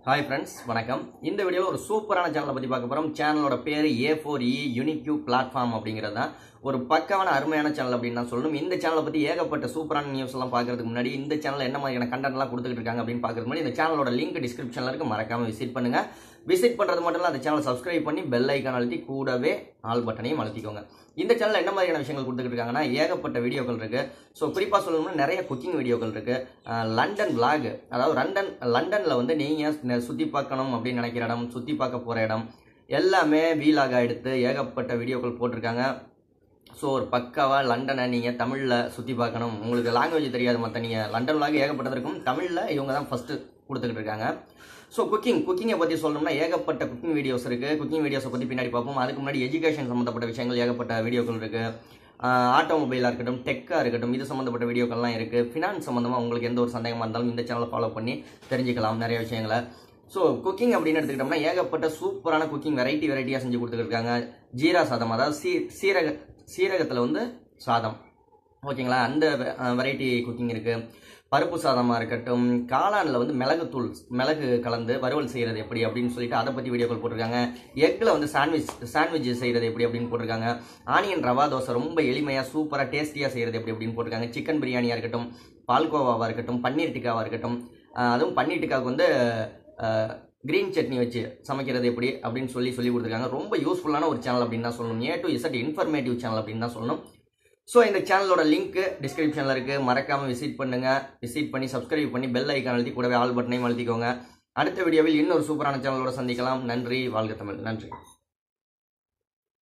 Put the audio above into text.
hi friends வணக்கம் இந்த வீடியோவில் ஒரு சூப்பரான சேனலை பற்றி பார்க்க போகிறோம் சேனலோட பேர் A four E unique platform அப்படிங்கிறது தான் ஒரு பக்காவான அருமையான சேனல் அப்படின்னு நான் சொல்லணும் இந்த சேனலை பற்றி ஏகப்பட்ட சூப்பரான நியூஸ் எல்லாம் பார்க்கறதுக்கு முன்னாடி இந்த சேனலில் என்ன மாதிரியான கண்டென்ட்லாம் கொடுத்துட்டு இருக்காங்க அப்படின்னு பார்க்கறதுக்கு முன்னாடி இந்த சேனலோட லிங்க் டிஸ்கிரிப்ஷனில் இருக்கு மறக்காம விசிட் பண்ணுங்க விசிட் பண்ணுறது மட்டும் இல்லை அந்த சேனலை சப்ஸ்கிரைப் பண்ணி பெல் ஐக்கான் அழுத்தி கூடவே ஆல் பட்டனையும் அழுத்திக்கோங்க இந்த சேனலில் என்ன மாதிரியான விஷயங்கள் கொடுத்துட்டு இருக்காங்கன்னா ஏகப்பட்ட வீடியோக்கள் இருக்கு ஸோ குறிப்பாக சொல்லணும்னா நிறைய குக்கிங் வீடியோக்கள் இருக்கு அஹ் லண்டன் vlog அதாவது லண்டன் லண்டனில் வந்து நீங்கள் சுற்றி பார்க்கணும் அப்படின்னு நினைக்கிற இடம் சுற்றி பார்க்க போகிற இடம் எல்லாமே வீலாக எடுத்து ஏகப்பட்ட வீடியோக்கள் போட்டிருக்காங்க ஸோ ஒரு பக்காவாக லண்டனை நீங்கள் தமிழில் சுற்றி பார்க்கணும் உங்களுக்கு லாங்குவேஜ் தெரியாது மற்ற நீங்கள் லண்டன் vlog ஏகப்பட்டது இருக்கும் தமிழில் இவங்க தான் ஃபஸ்ட்டு கொடுத்துக்கிட்டு இருக்காங்க ஸோ குக்கிங் குக்கிங்கை பற்றி சொல்லணும்னா ஏகப்பட்ட குக்கிங் வீடியோஸ் இருக்குது குக்கிங் வீடியோஸை பற்றி பின்னாடி பார்ப்போம் அதுக்கு முன்னாடி எஜுகேஷன் சம்மந்தப்பட்ட விஷயங்கள் ஏகப்பட்ட வீடியோக்கள் இருக்குது ஆட்டோமொபைலாக இருக்கட்டும் டெக்காக இருக்கட்டும் இது சம்மந்தப்பட்ட வீடியோக்கள்லாம் இருக்குது ஃபினான்ஸ் சம்மந்தமாக உங்களுக்கு எந்த ஒரு சந்தேகமாக இருந்தாலும் இந்த சேனலை ஃபாலோ பண்ணி தெரிஞ்சுக்கலாம் நிறைய விஷயங்களை ஸோ குக்கிங் அப்படின்னு எடுத்துக்கிட்டோம்னா ஏகப்பட்ட சூப்பரான குக்கிங் வெரைட்டி வெரைட்டியாக செஞ்சு கொடுத்துருக்காங்க ஜீரா சாதம் அதாவது சீ சீரக சீரகத்தில் வந்து சாதம் ஓகேங்களா அந்த வெரைட்டி குக்கிங் இருக்குது பருப்பு சாதமாக இருக்கட்டும் காளானில் வந்து மிளகுத்தூள் மிளகு கலந்து வறுவல் செய்கிறது எப்படி அப்படின்னு சொல்லிட்டு அதை பற்றி வீடியோக்கள் போட்டிருக்காங்க எக்கில் வந்து சாண்ட்விச் சாண்ட்விச் செய்கிறது எப்படி அப்படின்னு போட்டிருக்காங்க ஆனியன் ரவா தோசை ரொம்ப எளிமையாக சூப்பராக டேஸ்டியாக செய்கிறது எப்படி அப்படின்னு போட்டிருக்காங்க சிக்கன் பிரியாணியாக இருக்கட்டும் பால்கோவாவாக இருக்கட்டும் பன்னீர் டிக்காவாக இருக்கட்டும் ஆஹ் அதுவும் பன்னீர் டிக்காவுக்கு வந்து க்ரீன் சட்னி வச்சு சமைக்கிறது எப்படி அப்படின்னு சொல்லி சொல்லி கொடுத்துருக்காங்க ரொம்ப யூஸ்ஃபுல்லான ஒரு சேனல் அப்படின்னு தான் சொல்லணும் A to Z informative channel அப்படின்னு தான் சொல்லணும் ஸோ இந்த சேனலோட லிங்க் டிஸ்கிரிப்ஷனில் இருக்குது மறக்காமல் விசிட் பண்ணுங்கள் விசிட் பண்ணி சப்ஸ்கிரைப் பண்ணி பெல் ஐக்கான் அழுத்தி கூடவே ஆல் பட்டனையும் அழுத்திக்கோங்க அடுத்த வீடியோவில் இன்னொரு சூப்பரான சேனலோட சந்திக்கலாம் நன்றி வாழ்க தமிழ் நன்றி